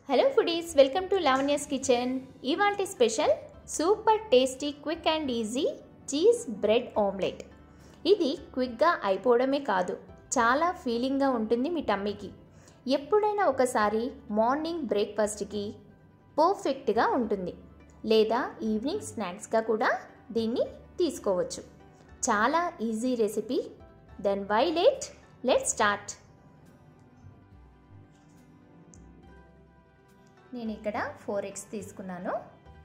hello foodies welcome to Lavanya's kitchen ఇవాంటి special super tasty quick and easy cheese bread omelette ఇది క్విక్గా అయిపోవడమే కాదు చాలా ఫీలింగ్గా ఉంటుంది మీ టమ్మీకి ఎప్పుడైనా ఒకసారి మార్నింగ్ బ్రేక్ఫాస్ట్కి పర్ఫెక్ట్గా ఉంటుంది లేదా ఈవినింగ్ స్నాక్స్గా కూడా దీన్ని తీసుకోవచ్చు చాలా easy recipe then why late let start నేను ఇక్కడ ఫోర్ ఎగ్స్ తీసుకున్నాను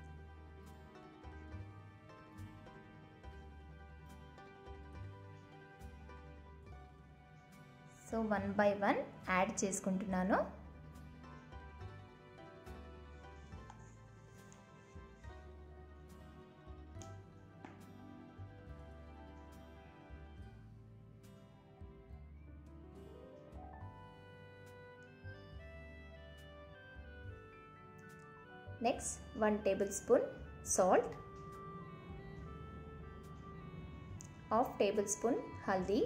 so one by one add చేసుకుంటున్నాను next one tablespoon salt half tablespoon haldi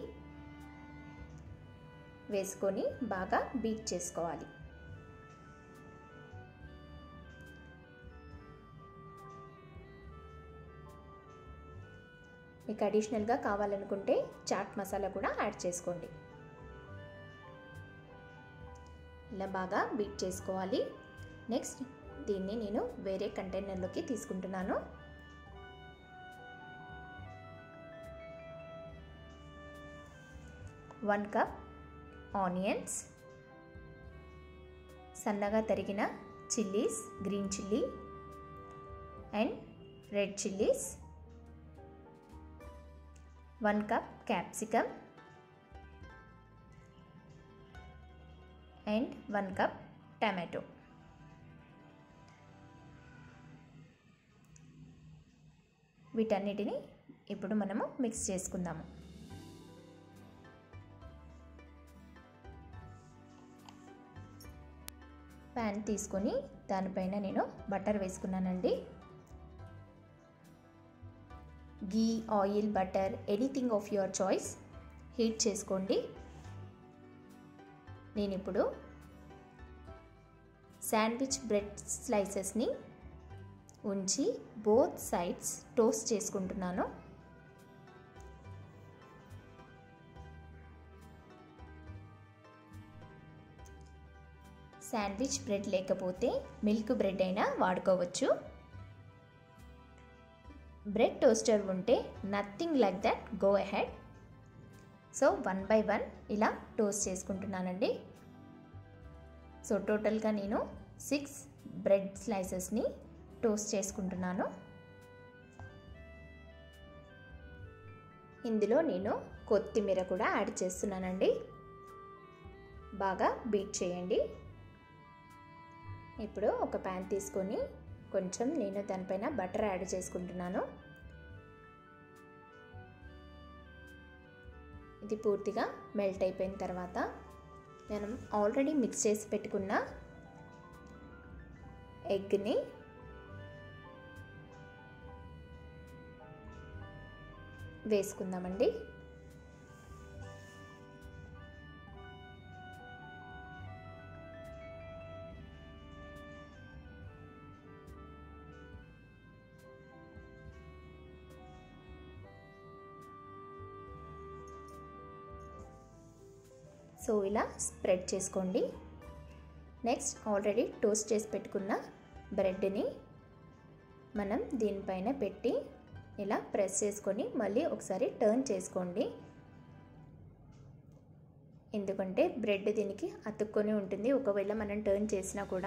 వేసుకొని బాగా బీట్ చేసుకోవాలి మీకు అడిషనల్గా కావాలనుకుంటే చాట్ మసాలా కూడా యాడ్ చేసుకోండి ఇలా బాగా బీట్ చేసుకోవాలి నెక్స్ట్ దీన్ని నేను వేరే కంటైనర్లోకి తీసుకుంటున్నాను వన్ కప్ ఆనియన్స్ సన్నగా తరిగిన chillies green chilli and red chillies one cup capsicum and one cup tomato వీటన్నిటిని ఇప్పుడు మనము మిక్స్ చేసుకుందాము ప్యాన్ తీసుకొని దానిపైన నేను బటర్ వేసుకున్నానండి ghee oil butter anything of your choice heat చేసుకోండి నేను ఇప్పుడు శాండ్విచ్ బ్రెడ్ స్లైసెస్ని ఉంచి బోత్ సైడ్స్ టోస్ట్ చేసుకుంటున్నాను శాండ్విచ్ బ్రెడ్ లేకపోతే మిల్క్ బ్రెడ్ అయినా వాడుకోవచ్చు బ్రెడ్ టోస్టర్ ఉంటే nothing like that go ahead so one by one ఇలా టోస్ట్ చేసుకుంటున్నానండి సో టోటల్గా నేను సిక్స్ బ్రెడ్ స్లైసెస్ని టోస్ట్ చేసుకుంటున్నాను ఇందులో నేను కొత్తిమీర కూడా యాడ్ చేస్తున్నానండి బాగా బీట్ చేయండి ఇప్పుడు ఒక ప్యాన్ తీసుకొని కొంచెం నేను దానిపైన బటర్ యాడ్ చేసుకుంటున్నాను ఇది పూర్తిగా మెల్ట్ అయిపోయిన తర్వాత మనం ఆల్రెడీ మిక్స్ చేసి పెట్టుకున్న ఎగ్ని వేసుకుందామండి సో ఇలా స్ప్రెడ్ చేసుకోండి నెక్స్ట్ ఆల్రెడీ టోస్ట్ చేసి పెట్టుకున్న బ్రెడ్ని మనం దీనిపైన పెట్టి ఇలా ప్రెస్ చేసుకొని మళ్ళీ ఒకసారి టర్న్ చేసుకోండి ఎందుకంటే బ్రెడ్ దీనికి అతుక్కొని ఉంటుంది ఒకవేళ మనం టర్న్ చేసినా కూడా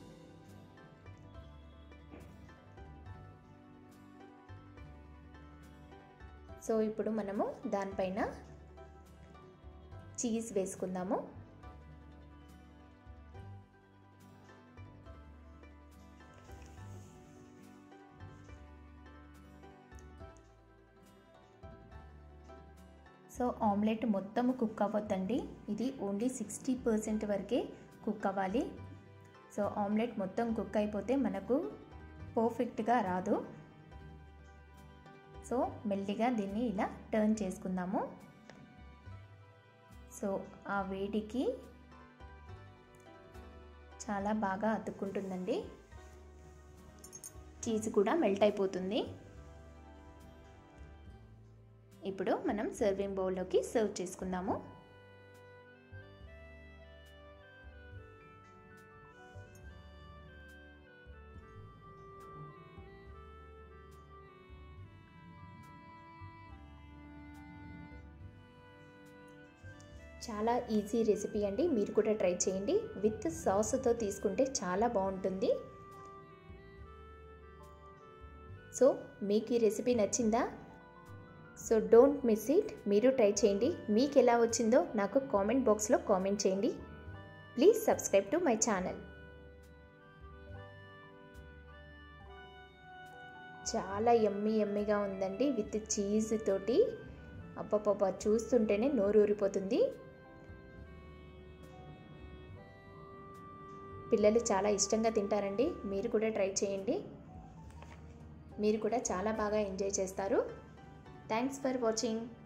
సో ఇప్పుడు మనము దానిపైన చీజ్ వేసుకుందాము సో ఆమ్లెట్ మొత్తం కుక్ అవ్వద్దండి ఇది ఓన్లీ సిక్స్టీ పర్సెంట్ వరకే కుక్ అవ్వాలి సో ఆమ్లెట్ మొత్తం కుక్ అయిపోతే మనకు పర్ఫెక్ట్గా రాదు సో మెల్లిగా దీన్ని ఇలా టర్న్ చేసుకుందాము సో ఆ వేడికి చాలా బాగా అతుక్కుంటుందండి చీజ్ కూడా మెల్ట్ అయిపోతుంది ఇప్పుడు మనం సర్వింగ్ బౌల్లోకి సర్వ్ చేసుకుందాము చాలా ఈజీ రెసిపీ అండి మీరు కూడా ట్రై చేయండి విత్ సాస్తో తీసుకుంటే చాలా బాగుంటుంది సో మీకు ఈ రెసిపీ నచ్చిందా సో డోంట్ మిస్ ఇట్ మీరు ట్రై చేయండి మీకు ఎలా వచ్చిందో నాకు కామెంట్ బాక్స్లో కామెంట్ చేయండి please subscribe to my channel చాలా ఎమ్మి ఎమ్మిగా ఉందండి విత్ చీజ్ తోటి అప్పపప్ప చూస్తుంటేనే నోరు ఊరిపోతుంది పిల్లలు చాలా ఇష్టంగా తింటారండి మీరు కూడా ట్రై చేయండి మీరు కూడా చాలా బాగా ఎంజాయ్ చేస్తారు థ్యాంక్స్ ఫర్ వాచింగ్